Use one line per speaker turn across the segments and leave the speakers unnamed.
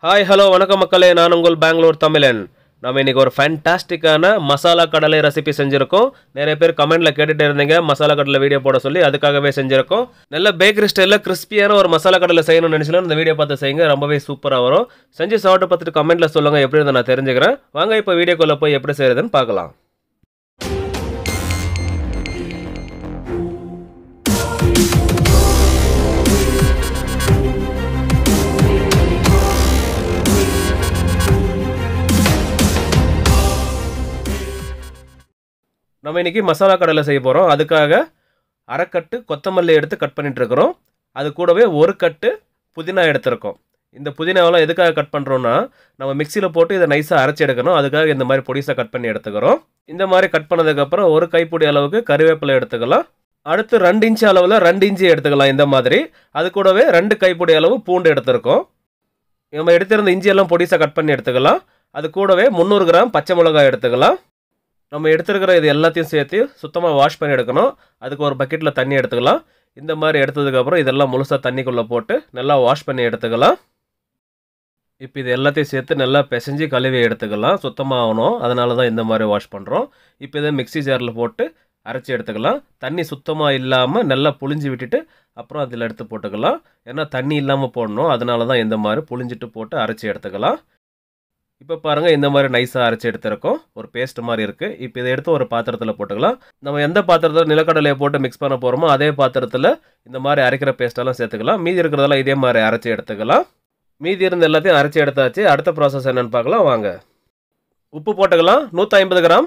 hi hello வணக்கம் மக்களே நான் உங்கள் பெங்களூர் தமிழன் நம்ம இன்னைக்கு ஒரு ஃபேண்டாஸ்டிக்கான மசாலா கடலை ரெசிபி செஞ்சுருக்கோம் நிறைய பேர் கமெண்ட்ல கேட்டுட்டு இருந்தீங்க மசாலா கடலை வீடியோ போட சொல்லி அதுக்காகவே செஞ்சுருக்கோம் நல்ல பேக்கரி ஸ்டைலில் கிறிஸ்பியான ஒரு மசாலா கடலை செய்யணும்னு நினச்சினா இந்த வீடியோ பார்த்து செய்யுங்க ரொம்பவே சூப்பராக வரும் செஞ்சு சாப்பிட்டு பார்த்துட்டு கமெண்ட்ல சொல்லுங்க எப்படி இருந்தால் நான் தெரிஞ்சுக்கிறேன் வாங்க இப்போ வீடியோக்குள்ளே போய் எப்படி செய்யறதுன்னு பார்க்கலாம் நம்ம இன்னைக்கு மசாலா கடலை செய்ய போகிறோம் அதுக்காக அரைக்கட்டு கொத்தமல்லி எடுத்து கட் பண்ணிட்டு இருக்கிறோம் அது கூடவே ஒரு கட்டு புதினா எடுத்திருக்கோம் இந்த புதினாவெல்லாம் எதுக்காக கட் பண்ணுறோன்னா நம்ம மிக்சியில் போட்டு இதை நைஸாக அரைச்சி எடுக்கணும் அதுக்காக இந்த மாதிரி பொடிசாக கட் பண்ணி எடுத்துக்கிறோம் இந்த மாதிரி கட் பண்ணதுக்கப்புறம் ஒரு கைப்பிடி அளவுக்கு கறிவேப்பிலை எடுத்துக்கலாம் அடுத்து ரெண்டு இன்ச்சு அளவில் ரெண்டு இன்ச்சு எடுத்துக்கலாம் இந்த மாதிரி அது கூடவே ரெண்டு கைப்பிடி அளவு பூண்டு எடுத்திருக்கோம் நம்ம எடுத்திருந்த இஞ்சி எல்லாம் பொடிசாக கட் பண்ணி எடுத்துக்கலாம் அது கூடவே முந்நூறு கிராம் பச்சை மிளகாய் எடுத்துக்கலாம் நம்ம எடுத்துருக்கிற இது எல்லாத்தையும் சேர்த்து சுத்தமாக வாஷ் பண்ணி எடுக்கணும் அதுக்கு ஒரு பக்கெட்டில் தண்ணி எடுத்துக்கலாம் இந்த மாதிரி எடுத்ததுக்கப்புறம் இதெல்லாம் முழுசாக தண்ணிக்குள்ளே போட்டு நல்லா வாஷ் பண்ணி எடுத்துக்கலாம் இப்போ இது எல்லாத்தையும் சேர்த்து நல்லா பிசைஞ்சு கழுவி எடுத்துக்கலாம் சுத்தமாக ஆகணும் அதனால தான் இந்த மாதிரி வாஷ் பண்ணுறோம் இப்போ இதை மிக்ஸி ஜாரில் போட்டு அரைச்சி எடுத்துக்கலாம் தண்ணி சுத்தமாக இல்லாமல் நல்லா புழிஞ்சு விட்டுட்டு அப்புறம் அதில் எடுத்து போட்டுக்கலாம் ஏன்னா தண்ணி இல்லாமல் போடணும் அதனால தான் இந்த மாதிரி புழிஞ்சிட்டு போட்டு அரைச்சி எடுத்துக்கலாம் இப்போ பாருங்கள் இந்த மாதிரி நைஸாக அரைச்சி எடுத்திருக்கோம் ஒரு பேஸ்ட் மாதிரி இருக்குது இப்போ இதை எடுத்து ஒரு பாத்திரத்தில் போட்டுக்கலாம் நம்ம எந்த பாத்திரத்தில் நிலக்கடலையை போட்டு மிக்ஸ் பண்ண போகிறோமோ அதே பாத்திரத்தில் இந்த மாதிரி அரைக்கிற பேஸ்ட்டெல்லாம் சேர்த்துக்கலாம் மீதி இருக்கிறதெல்லாம் இதே மாதிரி அரைச்சி எடுத்துக்கலாம் மீதி இருந்த எல்லாத்தையும் அரைச்சி எடுத்தாச்சு அடுத்த ப்ராசஸ் என்னென்னு பார்க்கலாம் வாங்க உப்பு போட்டுக்கலாம் நூற்றி ஐம்பது கிராம்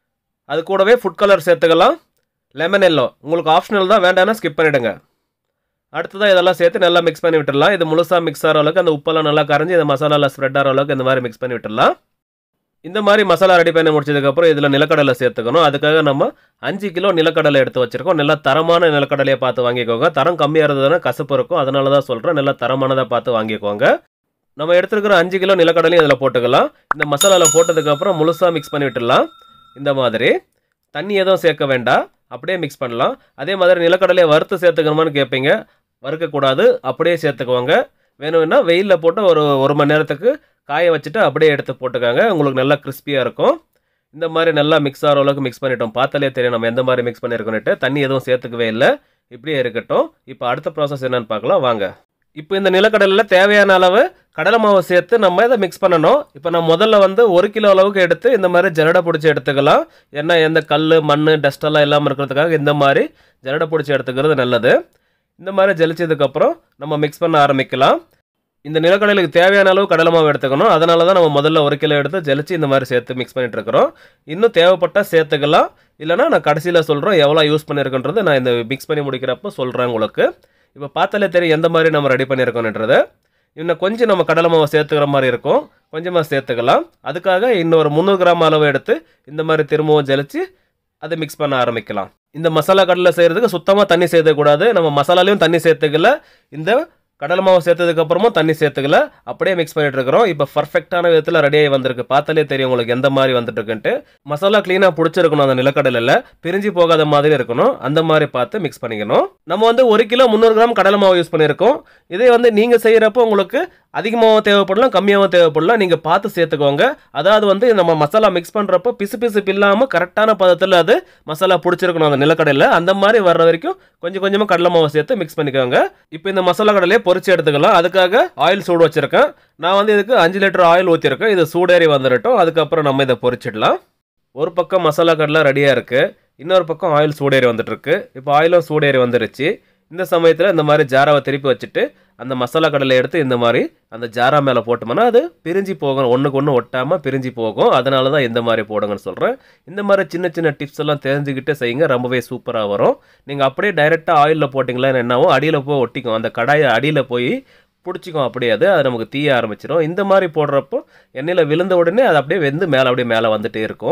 அது கூடவே ஃபுட் கலர் சேர்த்துக்கலாம் லெமன் எல்லோ உங்களுக்கு ஆப்ஷனல் தான் வேண்டாம்னா ஸ்கிப் பண்ணிவிடுங்க அடுத்ததாக இதெல்லாம் சேர்த்து நல்லா மிக்ஸ் பண்ணி விட்டுடலாம் இது முழுசாக மிக்ஸ் ஆகிற அளவுக்கு அந்த உப்பெல்லாம் நல்லா கரைஞ்சி இந்த மசாலாவில் ஸ்ப்ரெட் ஆகிற அளவுக்கு இந்த மாதிரி மிக்ஸ் பண்ணி விட்டுடலாம் இந்த மாதிரி மசாலா ரெடி பண்ணி முடிச்சதுக்கப்புறம் இதில் நிலக்கடலை சேர்த்துக்கணும் அதுக்காக நம்ம அஞ்சு கிலோ நிலக்கடலை எடுத்து வச்சிருக்கோம் நல்லா தரமான நிலக்கடலையை பார்த்து வாங்கிக்கோங்க தரம் கம்மியாக இருந்ததுன்னா கசப்பு இருக்கும் அதனால தான் சொல்கிறேன் நல்லா தரமானதாக பார்த்து வாங்கிக்கோங்க நம்ம எடுத்துருக்கிற அஞ்சு கிலோ நிலக்கடலையும் இதில் போட்டுக்கலாம் இந்த மசாலாவில் போட்டதுக்கப்புறம் முழுசாக மிக்ஸ் பண்ணி விட்டுடலாம் இந்த மாதிரி தண்ணி எதுவும் சேர்க்க வேண்டாம் அப்படியே மிக்ஸ் பண்ணலாம் அதே மாதிரி நிலக்கடலையை வறுத்து சேர்த்துக்கணுமான்னு கேட்பீங்க வறுக்கக்கூடாது அப்படியே சேர்த்துக்குவாங்க வேணும்னா வெயிலில் போட்டு ஒரு ஒரு மணி நேரத்துக்கு காய வச்சுட்டு அப்படியே எடுத்து போட்டுக்காங்க உங்களுக்கு நல்லா கிறிஸ்பியாக இருக்கும் இந்த மாதிரி நல்லா மிக்ஸ் ஆகிற அளவுக்கு மிக்ஸ் பண்ணிட்டோம் பார்த்தாலே தெரியும் நம்ம எந்த மாதிரி மிக்ஸ் பண்ணியிருக்கோன்னுட்டு தண்ணி எதுவும் சேர்த்துக்கவே இல்லை இப்படியே இருக்கட்டும் இப்போ அடுத்த ப்ராசஸ் என்னன்னு பார்க்கலாம் வாங்க இப்போ இந்த நிலக்கடலில் தேவையான அளவு கடலை மாவு சேர்த்து நம்ம இதை மிக்ஸ் பண்ணணும் இப்போ நான் முதல்ல வந்து ஒரு கிலோ அளவுக்கு எடுத்து இந்த மாதிரி ஜரடை பிடிச்சி எடுத்துக்கலாம் ஏன்னா எந்த கல் மண் டஸ்டெல்லாம் இல்லாமல் இருக்கிறதுக்காக இந்த மாதிரி ஜரடை பிடிச்சி எடுத்துக்கிறது நல்லது இந்த மாதிரி ஜலிச்சதுக்கப்புறம் நம்ம மிக்ஸ் பண்ண ஆரம்பிக்கலாம் இந்த நிலக்கடலைக்கு தேவையான அளவு கடலை மாவு எடுத்துக்கணும் அதனால தான் நம்ம முதல்ல ஒரு கிலோ எடுத்து ஜலிச்சு இந்த மாதிரி சேர்த்து மிக்ஸ் பண்ணிட்டு இருக்கிறோம் இன்னும் தேவைப்பட்டால் சேர்த்துக்கலாம் இல்லைனா நான் கடைசியில் சொல்கிறோம் எவ்வளோ யூஸ் பண்ணியிருக்கன்றது நான் இந்த மிக்ஸ் பண்ணி முடிக்கிறப்போ சொல்கிறேன் உங்களுக்கு இப்போ பார்த்தாலே தெரியும் எந்த மாதிரி நம்ம ரெடி பண்ணியிருக்கோன்றது இன்னும் கொஞ்சம் நம்ம கடலை மாவை சேர்த்துக்கிற மாதிரி இருக்கும் கொஞ்சமாக சேர்த்துக்கலாம் அதுக்காக இன்னொரு முந்நூறு கிராம் அளவு எடுத்து இந்த மாதிரி திரும்பவும் ஜலிச்சு அதை மிக்ஸ் பண்ண ஆரம்பிக்கலாம் இந்த மசாலா கடலை செய்கிறதுக்கு சுத்தமாக தண்ணி சேர்த்துக்கூடாது நம்ம மசாலாலையும் தண்ணி சேர்த்துக்கல இந்த கடலை மாவு சேர்த்ததுக்கு அப்புறமும் தண்ணி சேர்த்துக்கல அப்படியே மிக்ஸ் பண்ணிட்டு இருக்கிறோம் இப்போ பர்ஃபெக்டான விதத்தில் ரெடியாகி வந்திருக்கு பார்த்தாலே தெரியும் உங்களுக்கு எந்த மாதிரி வந்துட்டு இருக்குன்ட்டு மசாலா க்ளீனாக பிடிச்சிருக்கணும் அந்த நிலக்கடலில் பிரிஞ்சு போகாத மாதிரி இருக்கணும் அந்த மாதிரி பார்த்து மிக்ஸ் பண்ணிக்கணும் நம்ம வந்து ஒரு கிலோ முந்நூறு கிராம் கடலை மாவு யூஸ் பண்ணியிருக்கோம் இதே வந்து நீங்கள் செய்கிறப்போ உங்களுக்கு அதிகமாகவும் தேவைப்படலாம் கம்மியாகவும் தேவைப்படலாம் நீங்கள் பார்த்து சேர்த்துக்கோங்க அதாவது வந்து நம்ம மசாலா மிக்ஸ் பண்ணுறப்போ பிசு பிசுப்பு இல்லாமல் கரெக்டான பதத்தில் அது மசாலா பிடிச்சிருக்கணும் அந்த நிலக்கடலில் அந்த மாதிரி வர்ற வரைக்கும் கொஞ்சம் கொஞ்சமாக கடலை மாவை சேர்த்து மிக்ஸ் பண்ணிக்கோங்க இப்போ இந்த மசாலா கடலையை பொரிச்சு எடுத்துக்கலாம் அதுக்காக ஆயில் சூடு வச்சுருக்கேன் நான் வந்து இதுக்கு அஞ்சு லிட்டர் ஆயில் ஊற்றிருக்கேன் இது சூடேறி வந்துடட்டும் அதுக்கப்புறம் நம்ம இதை பொரிச்சிடலாம் ஒரு பக்கம் மசாலா கடலை ரெடியாக இருக்குது இன்னொரு பக்கம் ஆயில் சூடேறி வந்துட்டுருக்கு இப்போ ஆயிலும் சூடேறி வந்துருச்சு இந்த சமயத்தில் இந்த மாதிரி ஜாராவை திருப்பி வச்சுட்டு அந்த மசாலா கடலை எடுத்து இந்த மாதிரி அந்த ஜாரா மேலே போட்டோம்னா அது பிரிஞ்சு போகும் ஒன்றுக்கு ஒன்று ஒட்டாமல் பிரிஞ்சு போகும் அதனால தான் இந்த மாதிரி போடுங்கன்னு சொல்கிறேன் இந்த மாதிரி சின்ன சின்ன டிப்ஸ் எல்லாம் தெரிஞ்சுக்கிட்டு செய்யுங்க ரொம்பவே சூப்பராக வரும் நீங்கள் அப்படியே டைரெக்டாக ஆயிலில் போட்டிங்களா என்னவோ அடியில் போய் ஒட்டிக்கும் அந்த கடாயை அடியில் போய் பிடிச்சிக்கும் அப்படியே அது அது நமக்கு தீய ஆரம்பிச்சிடும் இந்த மாதிரி போடுறப்போ எண்ணெயில் விழுந்த உடனே அது அப்படியே வெந்து மேலே அப்படியே மேலே வந்துட்டே இருக்கும்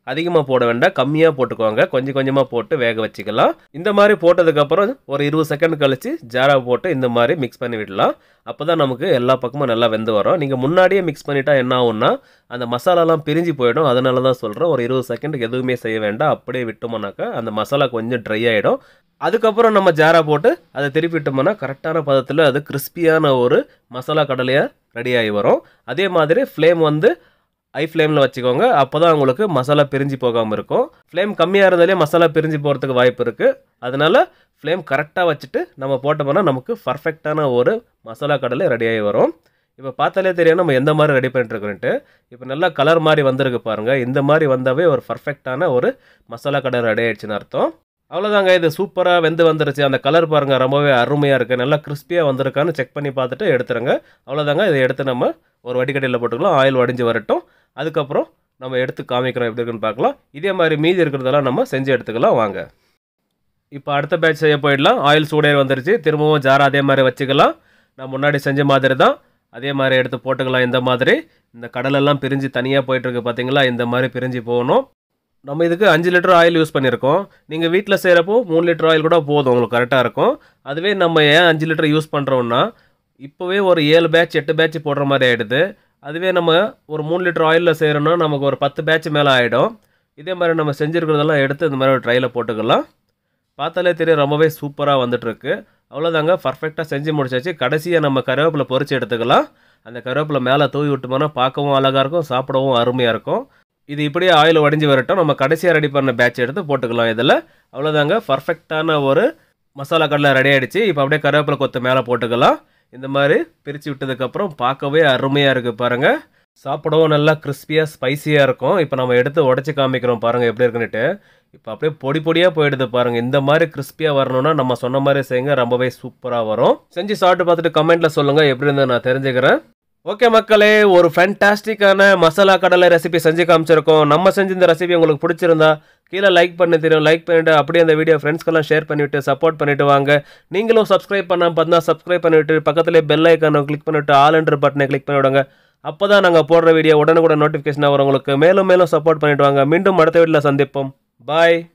அதிகமாக போட வேண்டாம் கம்மியாக போட்டுக்கோங்க கொஞ்சம் கொஞ்சமாக போட்டு வேக வச்சுக்கலாம் இந்த மாதிரி போட்டதுக்கப்புறம் ஒரு இருபது செகண்ட் கழிச்சு ஜாரா போட்டு இந்த மாதிரி மிக்ஸ் பண்ணி விடலாம் அப்போ தான் நமக்கு எல்லா பக்கமும் நல்லா வெந்து வரும் நீங்கள் முன்னாடியே மிக்ஸ் பண்ணிட்டா என்ன ஆகும்னா அந்த மசாலாலாம் பிரிஞ்சு போயிடும் அதனால தான் சொல்கிறேன் ஒரு இருபது செகண்டுக்கு எதுவுமே செய்ய வேண்டாம் அப்படியே விட்டோம்னாக்கா அந்த மசாலா கொஞ்சம் ட்ரை ஆகிடும் அதுக்கப்புறம் நம்ம ஜாரா போட்டு அதை திருப்பி விட்டோம்னா கரெக்டான பதத்தில் அது கிறிஸ்பியான ஒரு மசாலா கடலையாக ரெடி ஆகி வரும் அதே மாதிரி ஃப்ளேம் வந்து ஹை ஃப்ளேமில் வச்சுக்கோங்க அப்போ தான் உங்களுக்கு மசாலா பிரிஞ்சு போகாமல் இருக்கும் ஃப்ளேம் கம்மியாக இருந்தாலே மசாலா பிரிஞ்சு போகிறதுக்கு வாய்ப்பு இருக்குது அதனால் ஃப்ளேம் கரெக்டாக வச்சுட்டு நம்ம போட்டோம்னா நமக்கு பர்ஃபெக்டான ஒரு மசாலா கடலை ரெடி ஆகி வரும் இப்போ பார்த்தாலே தெரியும் நம்ம எந்த மாதிரி ரெடி பண்ணிட்டுருக்கோன்ட்டு இப்போ நல்லா கலர் மாதிரி வந்திருக்கு பாருங்கள் இந்த மாதிரி வந்தாவே ஒரு பர்ஃபெக்டான ஒரு மசாலா கடலை ரெடி ஆயிடுச்சுன்னு அர்த்தம் அவ்வளோதாங்க இது சூப்பராக வெந்து வந்துருச்சு அந்த கலர் பாருங்கள் ரொம்பவே அருமையாக இருக்குது நல்லா கிறிஸ்பியாக வந்திருக்கான்னு செக் பண்ணி பார்த்துட்டு எடுத்துருங்க அவ்வளோதாங்க இதை எடுத்து நம்ம ஒரு வடிகட்டியில் போட்டுக்கலாம் ஆயில் வடிஞ்சு வரட்டும் அதுக்கப்புறம் நம்ம எடுத்து காமிக்கிறோம் எப்படி இருக்குன்னு பார்க்கலாம் இதே மாதிரி மீதி இருக்கிறதெல்லாம் நம்ம செஞ்சு எடுத்துக்கலாம் வாங்க இப்போ அடுத்த பேட்ச் செய்ய போயிடலாம் ஆயில் சூடே வந்துருச்சு திரும்பவும் ஜாரா அதே மாதிரி வச்சுக்கலாம் நான் முன்னாடி செஞ்ச மாதிரி தான் அதே மாதிரி எடுத்து போட்டுக்கலாம் இந்த மாதிரி இந்த கடலெல்லாம் பிரிஞ்சு தனியாக போயிட்டுருக்கு பார்த்தீங்களா இந்த மாதிரி பிரிஞ்சு போகணும் நம்ம இதுக்கு அஞ்சு லிட்டர் ஆயில் யூஸ் பண்ணியிருக்கோம் நீங்கள் வீட்டில் செய்கிறப்போ மூணு லிட்டர் ஆயில் கூட போதும் உங்களுக்கு கரெக்டாக இருக்கும் அதுவே நம்ம ஏன் அஞ்சு லிட்டர் யூஸ் பண்ணுறோம்னா இப்போவே ஒரு ஏழு பேட்ச் எட்டு பேட்ச் போடுற மாதிரி ஆகிடுது அதுவே நம்ம ஒரு மூணு லிட்டர் ஆயிலில் செய்கிறோன்னா நமக்கு ஒரு பத்து பேட்ச் மேலே ஆகிடும் இதே மாதிரி நம்ம செஞ்சுருக்கிறதெல்லாம் எடுத்து இந்த மாதிரி ஒரு ட்ரையில் போட்டுக்கலாம் பார்த்தாலே தெரியும் ரொம்பவே சூப்பராக வந்துட்டுருக்கு அவ்வளோதாங்க பர்ஃபெக்டாக செஞ்சு முடிச்சாச்சு கடைசியாக நம்ம கருவேப்பிலை பொரிச்சு எடுத்துக்கலாம் அந்த கருவேப்பிலை மேலே தூவி விட்டோம்னா பார்க்கவும் அழகாக இருக்கும் சாப்பிடவும் அருமையாக இருக்கும் இது இப்படியே ஆயில் வடிஞ்சு வரட்டும் நம்ம கடைசியாக ரெடி பண்ண பேட்ச் எடுத்து போட்டுக்கலாம் இதில் அவ்வளோதாங்க பர்ஃபெக்டான ஒரு மசாலா கடலை ரெடி ஆகிடுச்சு இப்போ அப்படியே கருவேப்பிலை கொத்து மேலே போட்டுக்கலாம் இந்த மாதிரி பிரித்து விட்டதுக்கப்புறம் பார்க்கவே அருமையாக இருக்குது பாருங்கள் சாப்பிடவும் நல்லா கிறிஸ்பியாக ஸ்பைசியாக இருக்கும் இப்போ நம்ம எடுத்து உடச்சி காமிக்கிறோம் பாருங்கள் எப்படி இருக்குன்னுட்டு இப்போ அப்படியே பொடி பொடியாக போயிடுது பாருங்கள் இந்த மாதிரி கிறிஸ்பியாக வரணும்னா நம்ம சொன்ன மாதிரி செய்யுங்க ரொம்பவே சூப்பராக வரும் செஞ்சு சாப்பிட்டு பார்த்துட்டு கமெண்ட்டில் சொல்லுங்கள் எப்படி இருந்தது நான் தெரிஞ்சுக்கிறேன் ஓகே மக்களே ஒரு ஃபேன்டாஸ்டிக்கான மசாலா கடலை ரெசிபி செஞ்சு காமிச்சிருக்கோம் நம்ம செஞ்ச இந்த ரெசிபி உங்களுக்கு பிடிச்சிருந்தா கீழே லைக் பண்ணி தெரியும் லைக் பண்ணிட்டு அப்படியே அந்த வீடியோ ஃப்ரெண்ட்ஸ்க்கெல்லாம் ஷேர் பண்ணிவிட்டு சப்போர்ட் பண்ணிட்டு வாங்க நீங்களும் சப்ஸ்கிரைப் பண்ணால் பார்த்தா சப்ஸ்கிரைப் பண்ணிவிட்டு பக்கத்துலேயே பெல் ஐக்கானை கிளிக் பண்ணிவிட்டு ஆல் என்ற பட்டனை கிளிக் பண்ணி விடுங்க அப்போ தான் நாங்கள் போடுற வீடியோ உடனுக்குடன் நோட்டிஃபிகேஷன் வரும் உங்களுக்கு மேலும் மேலும் சப்போர்ட் பண்ணிட்டு வாங்க மீண்டும் அடுத்த வீடியோவில் சந்திப்போம் பாய்